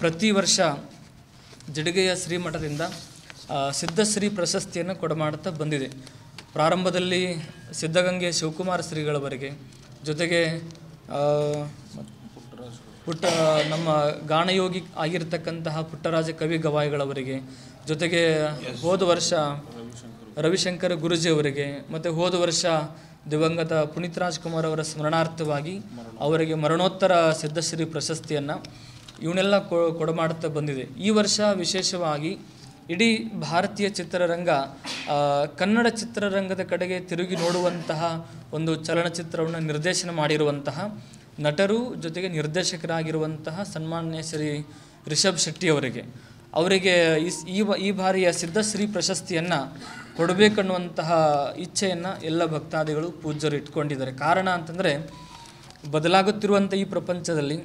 ಪ್ರತಿ ವರ್ಷ ಜಡಗೆಯ ಶ್ರೀಮಠದಿಂದ ಆ, ಸಿದ್ಧಶ್ರೀ ಪ್ರಶಸ್ತಿಯನ್ನು ಕೊಡಮಾಡುತ್ತಾ ಬಂದಿದೆ ಪ್ರಾರಂಭದಲ್ಲಿ ಸಿದ್ಧಗಂಗೆ ಶಿವಕುಮಾರ ಶ್ರೀಗಳವರಿಗೆ ಜೊತೆಗೆ ಆ, ಪುಟ್ಟ ನಮ್ಮ ಗಾನಯೋಗಿ ಆಗಿರ್ತಕ್ಕಂತಹ ಪುಟ್ಟರಾಜ ಕವಿ ಗವಾಯಿಗಳವರಿಗೆ ಜೊತೆಗೆ ಹೋದ ವರ್ಷ ರವಿಶಂಕರ ಗುರುಜಿ ಅವರಿಗೆ ಮತ್ತು ಹೋದ ವರ್ಷ ದಿವಂಗತ ಪುನೀತ್ ರಾಜ್ಕುಮಾರ್ ಅವರ ಸ್ಮರಣಾರ್ಥವಾಗಿ ಅವರಿಗೆ ಮರಣೋತ್ತರ ಸಿದ್ಧಶ್ರೀ ಪ್ರಶಸ್ತಿಯನ್ನು ಇವನ್ನೆಲ್ಲ ಕೊ ಕೊಡಮಾಡುತ್ತಾ ಬಂದಿದೆ ಈ ವರ್ಷ ವಿಶೇಷವಾಗಿ ಇಡೀ ಭಾರತೀಯ ಚಿತ್ರರಂಗ ಆ, ಕನ್ನಡ ಚಿತ್ರರಂಗದ ಕಡೆಗೆ ತಿರುಗಿ ನೋಡುವಂತಹ ಒಂದು ಚಲನಚಿತ್ರವನ್ನು ನಿರ್ದೇಶನ ಮಾಡಿರುವಂತಹ ನಟರು ಜೊತೆಗೆ ನಿರ್ದೇಶಕರಾಗಿರುವಂತಹ ಸನ್ಮಾನ್ಯ ಶ್ರೀ ರಿಷಬ್ ಶೆಟ್ಟಿ ಅವರಿಗೆ ಅವರಿಗೆ ಈ ಸ್- ಈ ಬ- ಈ ಬಾರಿಯ ಸಿದ್ಧಶ್ರೀ ಪ್ರಶಸ್ತಿಯನ್ನು ಕೊಡಬೇಕನ್ನುವಂತಹ ಇಚ್ಛೆಯನ್ನು ಎಲ್ಲ ಭಕ್ತಾದಿಗಳು ಪೂಜ್ಯರು ಇಟ್ಕೊಂಡಿದ್ದಾರೆ ಕಾರಣ ಅಂತಂದರೆ ಬದಲಾಗುತ್ತಿರುವಂಥ ಈ ಪ್ರಪಂಚದಲ್ಲಿ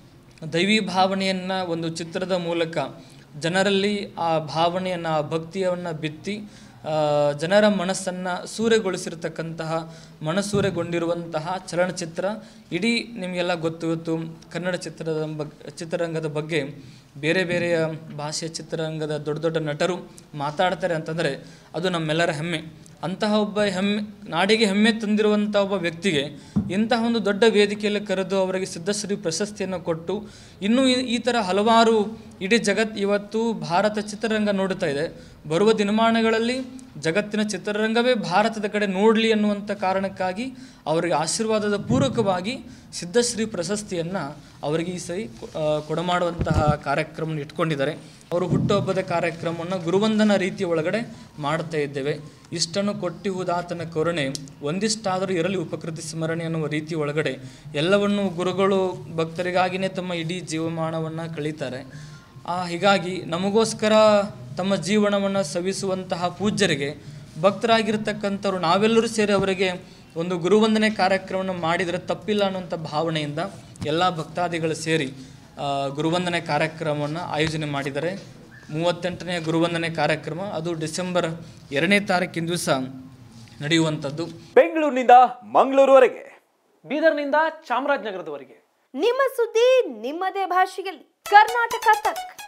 ದೈವಿ ಭಾವನೆಯನ್ನು ಒಂದು ಚಿತ್ರದ ಮೂಲಕ ಜನರಲ್ಲಿ ಆ ಭಾವನೆಯನ್ನು ಆ ಭಕ್ತಿಯನ್ನು ಬಿತ್ತಿ ಆ, ಜನರ ಮನಸ್ಸನ್ನು ಸೂರೆಗೊಳಿಸಿರ್ತಕ್ಕಂತಹ ಮನಸೂರೆಗೊಂಡಿರುವಂತಹ ಚಲನಚಿತ್ರ ಇಡೀ ನಿಮಗೆಲ್ಲ ಗೊತ್ತು ಗೊತ್ತು ಕನ್ನಡ ಚಿತ್ರದ ಬಗ್ ಚಿತ್ರರಂಗದ ಬಗ್ಗೆ ಬೇರೆ ಬೇರೆಯ ಭಾಷೆಯ ಚಿತ್ರರಂಗದ ದೊಡ್ಡ ದೊಡ್ಡ ನಟರು ಮಾತಾಡ್ತಾರೆ ಅಂತಂದರೆ ಅದು ನಮ್ಮೆಲ್ಲರ ಹೆಮ್ಮೆ ಅಂತಹ ಒಬ್ಬ ಹೆಮ್ಮೆ ನಾಡಿಗೆ ಹೆಮ್ಮೆ ತಂದಿರುವಂಥ ಒಬ್ಬ ವ್ಯಕ್ತಿಗೆ ಇಂತಹ ಒಂದು ದೊಡ್ಡ ವೇದಿಕೆಯಲ್ಲಿ ಕರೆದು ಅವರಿಗೆ ಸಿದ್ಧಶ್ರೀ ಪ್ರಶಸ್ತಿಯನ್ನು ಕೊಟ್ಟು ಇನ್ನೂ ಈ- ಈ ಥರ ಹಲವಾರು ಇಡೀ ಜಗತ್ ಇವತ್ತು ಭಾರತ ಚಿತ್ರರಂಗ ನೋಡುತ್ತಾ ಇದೆ ಬರುವ ದಿನಮಾನಗಳಲ್ಲಿ ಜಗತ್ತಿನ ಚಿತ್ರರಂಗವೇ ಭಾರತದ ಕಡೆ ನೋಡಲಿ ಅನ್ನುವಂಥ ಕಾರಣಕ್ಕಾಗಿ ಅವರಿಗೆ ಆಶೀರ್ವಾದದ ಪೂರ್ವಕವಾಗಿ ಸಿದ್ಧಶ್ರೀ ಪ್ರಶಸ್ತಿಯನ್ನು ಅವರಿಗೆ ಈ ಸರಿ ಕೊ- ಆ, ಕೊಡಮಾಡುವಂತಹ ಕಾರ್ಯಕ್ರಮ ಇಟ್ಕೊಂಡಿದ್ದಾರೆ ಅವರು ಹುಟ್ಟುಹಬ್ಬದ ಕಾರ್ಯಕ್ರಮವನ್ನು ಗುರುವಂದನ ರೀತಿಯ ಒಳಗಡೆ ಮಾಡ್ತಾ ಇದ್ದೇವೆ ಇಷ್ಟನ್ನು ಕೊಟ್ಟಿಹುದಾತನ ಕರುಣೆ ಒಂದಿಷ್ಟಾದರೂ ಇರಲಿ ಉಪಕೃತಿ ಸ್ಮರಣೆ ಅನ್ನುವ ರೀತಿ ಒಳಗಡೆ ಎಲ್ಲವನ್ನು ಗುರುಗಳು ಭಕ್ತರಿಗಾಗಿಯೇ ತಮ್ಮ ಇಡೀ ಜೀವಮಾನವನ್ನು ಕಳೀತಾರೆ ಆ, ಹೀಗಾಗಿ ನಮಗೋಸ್ಕರ ತಮ್ಮ ಜೀವನವನ್ನು ಸವಿಸುವಂತಹ ಪೂಜ್ಯರಿಗೆ ಭಕ್ತರಾಗಿರ್ತಕ್ಕಂಥವ್ರು ನಾವೆಲ್ಲರೂ ಸೇರಿ ಅವರಿಗೆ ಒಂದು ಗುರುವಂದನೆ ಕಾರ್ಯಕ್ರಮವನ್ನು ಮಾಡಿದರೆ ತಪ್ಪಿಲ್ಲ ಅನ್ನುವಂಥ ಭಾವನೆಯಿಂದ ಎಲ್ಲ ಭಕ್ತಾದಿಗಳು ಸೇರಿ ಆ, ಗುರುವಂದನೆ ಕಾರ್ಯಕ್ರಮವನ್ನು ಆಯೋಜನೆ ಮಾಡಿದ್ದಾರೆ ಮೂವತ್ತೆಂಟನೆಯ ಗುರುವಂದನೆ ಕಾರ್ಯಕ್ರಮ ಅದು ಡಿಸೆಂಬರ್ ಎರಡನೇ ತಾರೀಕಿನ ದಿವಸ ನಡೆಯುವಂಥದ್ದು ಬೆಂಗಳೂರಿನಿಂದ ಮಂಗಳೂರುವರೆಗೆ ಬೀದರ್ನಿಂದ ಚಾಮರಾಜನಗರದವರೆಗೆ ನಿಮ್ಮ ಸುದ್ದಿ ನಿಮ್ಮದೇ ಭಾಷೆಯಲ್ಲಿ ಕರ್ನಾಟಕ ತಕ್